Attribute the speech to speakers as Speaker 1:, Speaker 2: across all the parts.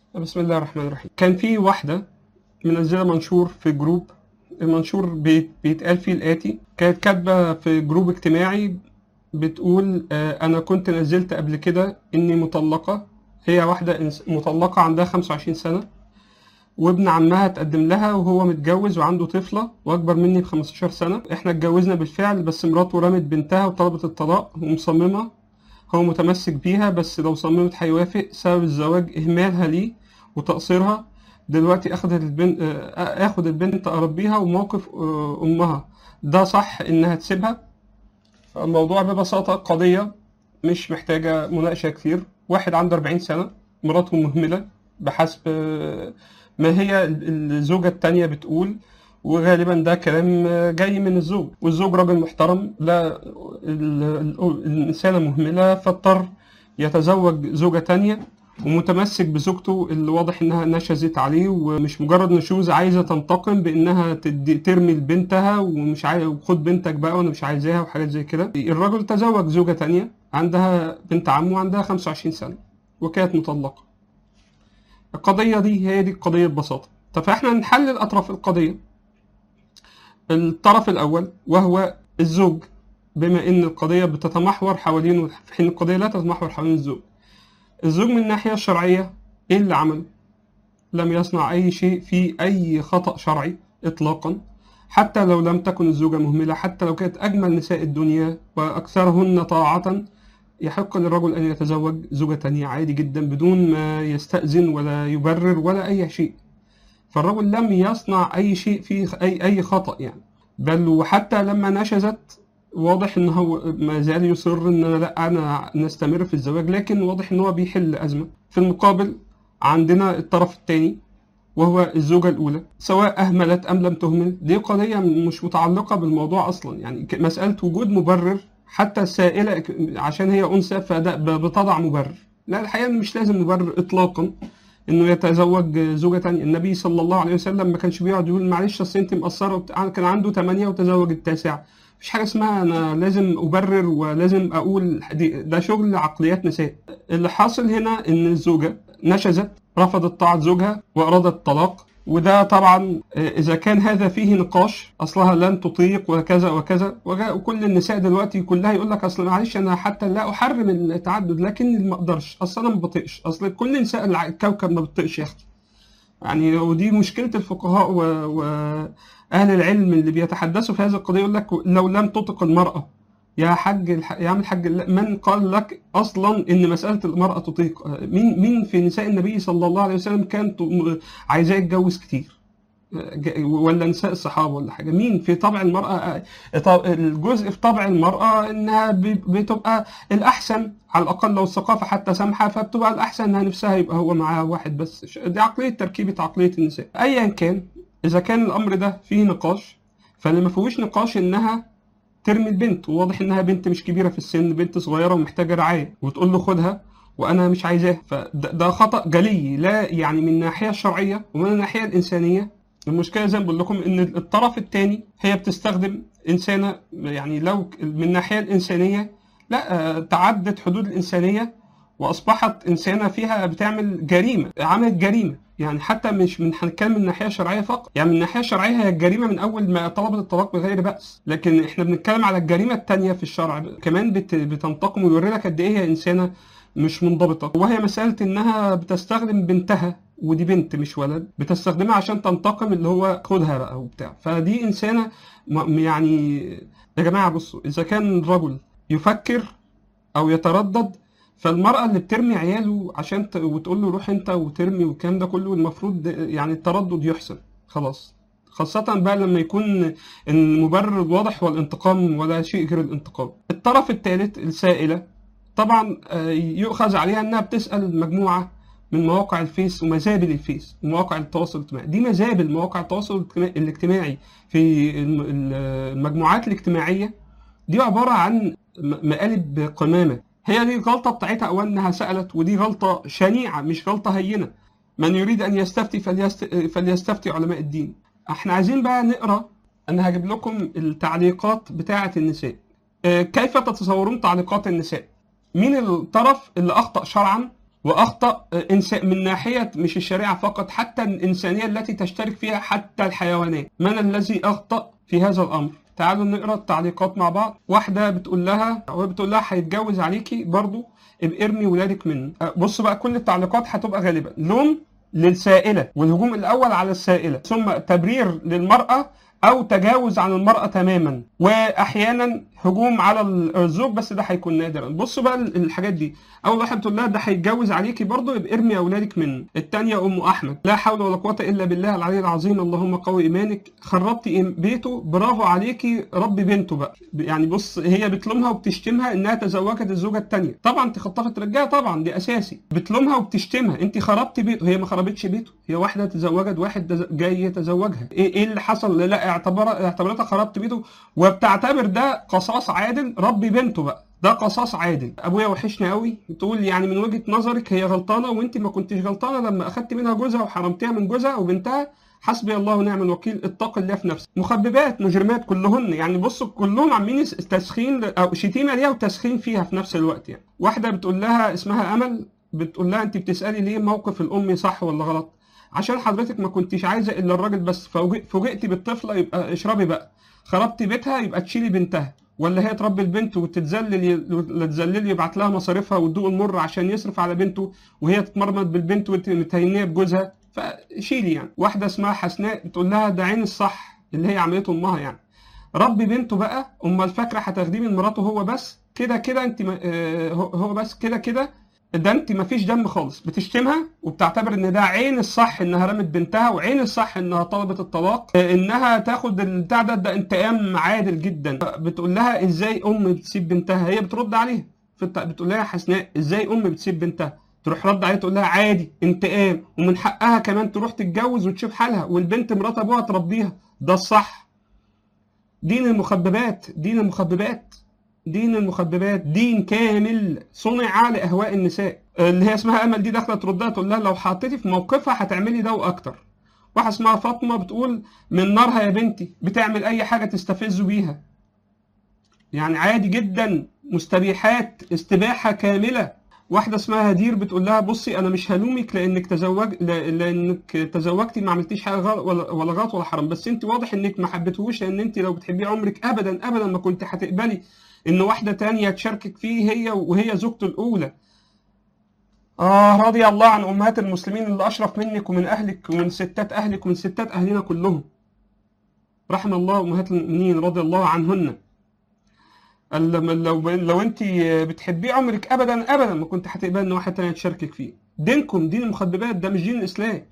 Speaker 1: بسم الله الرحمن الرحيم كان في واحدة منزلة منشور في جروب المنشور بيت- بيتقال فيه الآتي كانت كاتبة في جروب اجتماعي بتقول آه، أنا كنت نزلت قبل كده إني مطلقة هي واحدة إنس- مطلقة عندها 25 سنة وابن عمها اتقدم لها وهو متجوز وعنده طفلة وأكبر مني ب 15 سنة إحنا اتجوزنا بالفعل بس مراته رمت بنتها وطلبت الطلاق ومصممة هو متمسك بيها بس لو صممت هيوافق سبب الزواج إهمالها ليه وتقصيرها دلوقتي أخد البنت آخد البنت أربيها وموقف آه، أمها ده صح إنها تسيبها الموضوع ببساطة قضية مش محتاجة مناقشة كتير واحد عنده 40 سنة مراته مهملة بحسب آه، ما هي الزوجة التانية بتقول وغالبا ده كلام آه، جاي من الزوج والزوج راجل محترم لا ال- ال- الإنسانة مهملة فاضطر يتزوج زوجة تانية ومتمسك بزوجته اللي واضح انها نشزت عليه ومش مجرد نشوز عايزه تنتقم بانها تدي ترمي لبنتها ومش عايز وخد بنتك بقى وانا مش عايزاها وحاجات زي كده الراجل تزوج زوجه تانية عندها بنت عمه عندها 25 سنه وكانت مطلقه القضيه دي هي دي القضيه ببساطه طب فاحنا نحلل اطراف القضيه الطرف الاول وهو الزوج بما ان القضيه بتتمحور حوالينه في حين القضيه لا تتمحور حوالين الزوج الزوج من الناحية الشرعية إيه اللي عمله؟ لم يصنع أي شيء في أي خطأ شرعي إطلاقا حتى لو لم تكن الزوجة مهملة حتى لو كانت أجمل نساء الدنيا وأكثرهن طاعة يحق للرجل أن يتزوج زوجة تانية عادي جدا بدون ما يستأذن ولا يبرر ولا أي شيء فالرجل لم يصنع أي شيء فيه أي أي خطأ يعني بل وحتى لما نشزت واضح ان هو ما زال يصر ان انا لا انا نستمر في الزواج لكن واضح ان هو بيحل ازمه في المقابل عندنا الطرف الثاني وهو الزوجة الأولى سواء أهملت أم لم تهمل دي قضية مش متعلقة بالموضوع أصلا يعني ك- مسألة وجود مبرر حتى السائلة ك- عشان هي أنثى فده ب- بتضع مبرر لا الحقيقة إن مش لازم مبرر إطلاقا إنه يتزوج زوجة تانية النبي صلى الله عليه وسلم ما كانش بيقعد يقول معلش أصل أنت مقصرة وبتاع. كان عنده ثمانية وتزوج التاسعة مفيش حاجة اسمها أنا لازم أبرر ولازم أقول دي- ده شغل عقليات نساء اللي حاصل هنا إن الزوجة نشزت رفضت طاعة زوجها وأرادت الطلاق وده طبعا آه، إذا كان هذا فيه نقاش أصلها لن تطيق وكذا وكذا وجاء- وكل النساء دلوقتي كلها يقول لك أصل معلش أنا حتى لا أحرم التعدد لكن ما أقدرش أصل أنا ما بطيقش أصل كل نساء الع- الكوكب ما بتطيقش يا أختي يعني ودي مشكلة الفقهاء و... وأهل العلم اللي بيتحدثوا في هذه القضية يقول لك لو لم تطق المرأة يا حاج الح... يا عم الحاج لا، من قال لك أصلا إن مسألة المرأة تطيق مين مين في نساء النبي صلى الله عليه وسلم كان ت- عايزاه يتجوز كتير ج- ولا نساء الصحابة ولا حاجة مين في طبع المرأة طب- الجزء في طبع المرأة إنها ب- بتبقى الأحسن على الأقل لو الثقافة حتى سامحة فبتبقى الأحسن إنها نفسها يبقى هو معاها واحد بس ش- دي عقلية تركيبة عقلية النساء أيا كان إذا كان الأمر ده فيه نقاش فاللي ما فيهوش نقاش إنها ترمي البنت وواضح إنها بنت مش كبيرة في السن بنت صغيرة ومحتاجة رعاية وتقول له خدها وانا مش عايزاه فده ده خطا جلي لا يعني من الناحيه الشرعيه ومن الناحيه الانسانيه المشكله زي ما بقول لكم ان الطرف الثاني هي بتستخدم انسانه يعني لو من الناحيه الانسانيه لا آه، تعدت حدود الانسانيه واصبحت انسانه فيها بتعمل جريمه عملت جريمه يعني حتى مش من هنتكلم من الناحيه الشرعيه فقط يعني من الناحيه الشرعيه هي الجريمه من اول ما طلبت الطلاق بغير باس لكن احنا بنتكلم على الجريمه الثانيه في الشرع كمان بت- بتنتقم ويوري لك قد ايه هي انسانه مش منضبطه وهي مساله انها بتستخدم بنتها ودي بنت مش ولد بتستخدمها عشان تنتقم اللي هو خدها بقى وبتاع فدي انسانه م- يعني يا جماعه بصوا اذا كان الرجل يفكر او يتردد فالمرأة اللي بترمي عياله عشان ت... وتقول له روح انت وترمي والكلام ده كله المفروض يعني التردد يحسن خلاص خاصة بقى لما يكون المبرر واضح والانتقام ولا شيء غير الانتقام الطرف الثالث السائلة طبعا آه، يؤخذ عليها انها بتسأل مجموعة من مواقع الفيس ومزابل الفيس ومواقع التواصل الاجتماعي دي مزابل مواقع التواصل الاجتماعي- الاجتماعي في الم- ال- المجموعات الاجتماعية دي عبارة عن م- مقالب قمامة هي دي الغلطة بتاعتها أولا إنها سألت ودي غلطة شنيعة مش غلطة هينة من يريد أن يستفتي فليست... فليستفتي علماء الدين احنا عايزين بقى نقرأ أنا هجيب لكم التعليقات بتاعة النساء آه، كيف تتصورون تعليقات النساء مين الطرف اللي أخطأ شرعا واخطا إنس- من ناحيه مش الشريعه فقط حتى الانسانيه التي تشترك فيها حتى الحيوانات من الذي اخطا في هذا الامر تعالوا نقرا التعليقات مع بعض واحده بتقول لها هو بتقول لها هيتجوز عليكي برضو ابقى ارمي ولادك منه أه، بص بقى كل التعليقات هتبقى غالبا لوم للسائله والهجوم الاول على السائله ثم تبرير للمراه او تجاوز عن المراه تماما واحيانا هجوم على الزوج بس ده هيكون نادرا بصوا بقى الحاجات دي اول واحد بتقول لها ده هيتجوز عليكي برضه يبقى ارمي اولادك منه الثانيه ام احمد لا حول ولا قوه الا بالله العلي العظيم اللهم قوي ايمانك خربتي إيم- بيته برافو عليكي ربي بنته بقى يعني بص هي بتلومها وبتشتمها انها تزوجت الزوجه الثانيه طبعا انت خطفت رجاله طبعا دي اساسي بتلومها وبتشتمها انت خربتي بيته هي ما خربتش بيته هي واحده تزوجت واحد تز- جاي يتزوجها ايه ايه اللي حصل لا اعتبر اعتبرتها خربت بيته وبتعتبر ده قصاص عادل ربي بنته بقى ده قصاص عادل ابويا وحشني قوي تقول يعني من وجهه نظرك هي غلطانه وانت ما كنتش غلطانه لما اخدت منها جوزها وحرمتيها من جوزها وبنتها حسبي الله ونعم الوكيل اتق الله في نفسك مخببات مجرمات كلهن يعني بصوا كلهم عاملين يس- تسخين ل- او شتيمه ليها وتسخين فيها في نفس الوقت يعني واحده بتقول لها اسمها امل بتقول لها انت بتسالي ليه موقف الام صح ولا غلط عشان حضرتك ما كنتش عايزه الا الراجل بس فوجئ- فوجئتي بالطفله يبقى اشربي بقى خربتي بيتها يبقى تشيلي بنتها ولا هي تربي البنت وتتذلل ولا تذلل يبعت لها مصاريفها وتدوق المر عشان يصرف على بنته وهي تتمرمط بالبنت ومتهنيه بجوزها فشيلي يعني واحده اسمها حسناء بتقول لها ده عين الصح اللي هي عملته امها يعني ربي بنته بقى امال فاكره هتاخديه من مراته هو بس كده كده انت ما- آه، هو هو بس كده كده ده انت مفيش دم خالص بتشتمها وبتعتبر ان ده عين الصح انها رمت بنتها وعين الصح انها طلبت الطلاق آه، انها تاخد البتاع ده ده انتقام عادل جدا بتقول لها ازاي ام بتسيب بنتها هي بترد عليها في الت- بتقول لها يا حسناء ازاي ام بتسيب بنتها تروح رد عليها تقول لها عادي انتقام ومن حقها كمان تروح تتجوز وتشوف حالها والبنت مرات ابوها تربيها ده الصح دين المخببات دين المخببات دين المخببات دين كامل صنع لاهواء النساء اللي هي اسمها امل دي داخله تردها تقول لها لو حطيتي في موقفها هتعملي ده واكتر واحده اسمها فاطمه بتقول من نارها يا بنتي بتعمل اي حاجه تستفزوا بيها يعني عادي جدا مستبيحات استباحه كامله واحده اسمها هدير بتقول لها بصي انا مش هلومك لانك تزوج ل- لانك تزوجتي ما عملتيش حاجه غلط ولا ولا غلط ولا حرام بس انت واضح انك ما حبيتهوش لان انت لو بتحبيه عمرك ابدا ابدا ما كنت هتقبلي ان واحده تانية تشاركك فيه هي وهي زوجته الاولى آه رضي الله عن أمهات المسلمين اللي أشرف منك ومن أهلك ومن ستات أهلك ومن ستات أهلنا كلهم رحم الله أمهات المؤمنين رضي الله عنهن ال- لو لو أنت بتحبيه عمرك أبدا أبدا ما كنت هتقبل إن واحد تاني تشاركك فيه دينكم دين المخببات ده مش دين الإسلام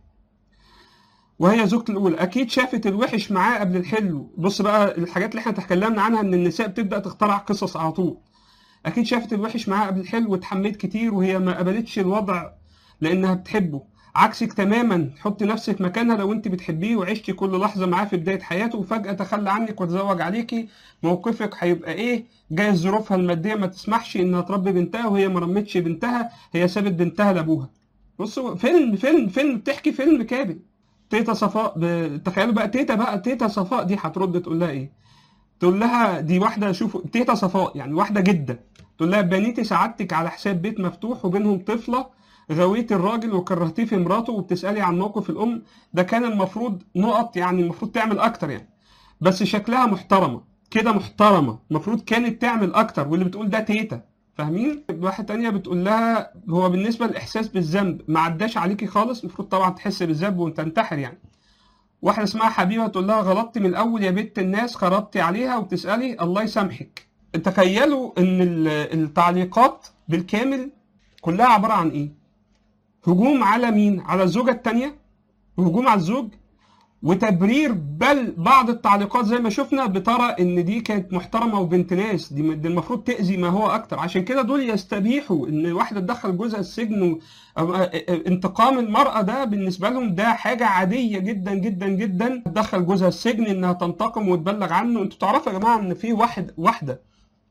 Speaker 1: وهي زوجته الأولى أكيد شافت الوحش معاه قبل الحلو بص بقى الحاجات اللي احنا تكلمنا عنها إن النساء بتبدأ تخترع قصص على طول اكيد شافت الوحش معاه قبل الحلو واتحملت كتير وهي ما قبلتش الوضع لانها بتحبه عكسك تماما حطي نفسك مكانها لو انت بتحبيه وعشتي كل لحظه معاه في بدايه حياته وفجاه تخلى عنك وتزوج عليكي موقفك هيبقى ايه جايز ظروفها الماديه ما تسمحش انها تربي بنتها وهي ما رمتش بنتها هي سابت بنتها لابوها بصوا فيلم فيلم فيلم بتحكي فيلم كامل تيتا صفاء ب... تخيلوا بقى تيتا بقى تيتا صفاء دي هترد تقول لها ايه تقول لها دي واحده شوفوا تيتا صفاء يعني واحده جده تقول لها بنيتي سعادتك على حساب بيت مفتوح وبينهم طفله غويتي الراجل وكرهتيه في مراته وبتسالي عن موقف الام ده كان المفروض نقط يعني المفروض تعمل اكتر يعني بس شكلها محترمه كده محترمه المفروض كانت تعمل اكتر واللي بتقول ده تيتا فاهمين واحده تانية بتقول لها هو بالنسبه للاحساس بالذنب ما عداش عليكي خالص المفروض طبعا تحس بالذنب وتنتحر يعني واحده اسمها حبيبه تقول لها غلطتي من الاول يا بنت الناس خربتي عليها وبتسالي الله يسامحك تخيلوا ان ال- التعليقات بالكامل كلها عباره عن ايه هجوم على مين على الزوجه الثانيه وهجوم على الزوج وتبرير بل بعض التعليقات زي ما شفنا بترى ان دي كانت محترمه وبنت ناس دي, دي المفروض تاذي ما هو اكتر عشان كده دول يستبيحوا ان واحده تدخل جوزها السجن و... أو- انتقام المراه ده بالنسبه لهم ده حاجه عاديه جدا جدا جدا تدخل جوزها السجن انها تنتقم وتبلغ عنه انتوا تعرفوا يا جماعه ان في واحد واحده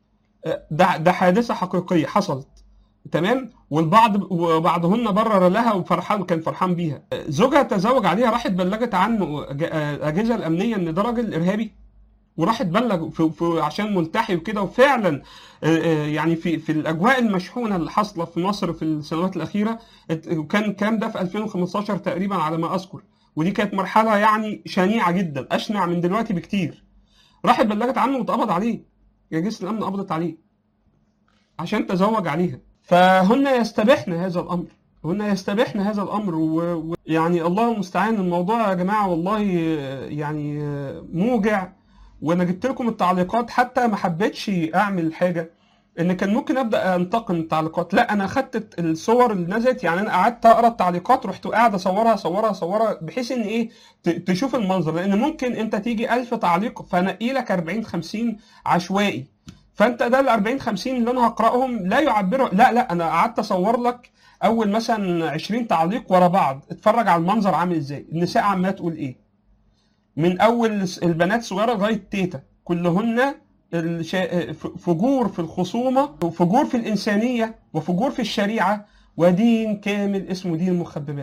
Speaker 1: ده ده حادثه حقيقيه حصلت تمام والبعض وبعضهن برر لها وفرحان كان فرحان بيها زوجها تزوج عليها راحت بلغت عنه أج- الاجهزه الامنيه ان ده راجل ارهابي وراح اتبلغ في في عشان ملتحي وكده وفعلا آه، آه، يعني في في الاجواء المشحونه اللي حاصله في مصر في السنوات الاخيره ات- وكان الكلام ده في 2015 تقريبا على ما اذكر ودي كانت مرحله يعني شنيعه جدا اشنع من دلوقتي بكتير راحت بلغت عنه واتقبض عليه اجهزه الامن قبضت عليه عشان تزوج عليها فهن يستبحن هذا الامر هن يستبحن هذا الامر ويعني و... يعني الله المستعان الموضوع يا جماعه والله يعني موجع وانا جبت لكم التعليقات حتى ما حبيتش اعمل حاجه ان كان ممكن ابدا انتقم التعليقات لا انا اخدت الصور اللي نزلت يعني انا قعدت اقرا التعليقات رحت قاعد اصورها اصورها اصورها بحيث ان ايه ت- تشوف المنظر لان ممكن انت تيجي ألف تعليق فنقي لك 40 50 عشوائي فانت ده ال 40 50 اللي انا هقراهم لا يعبروا لا لا انا قعدت اصور لك اول مثلا 20 تعليق ورا بعض اتفرج على المنظر عامل ازاي النساء عماله تقول ايه من اول البنات صغيره لغايه تيتا كلهن الشا... فجور في الخصومه وفجور في الانسانيه وفجور في الشريعه ودين كامل اسمه دين المخببات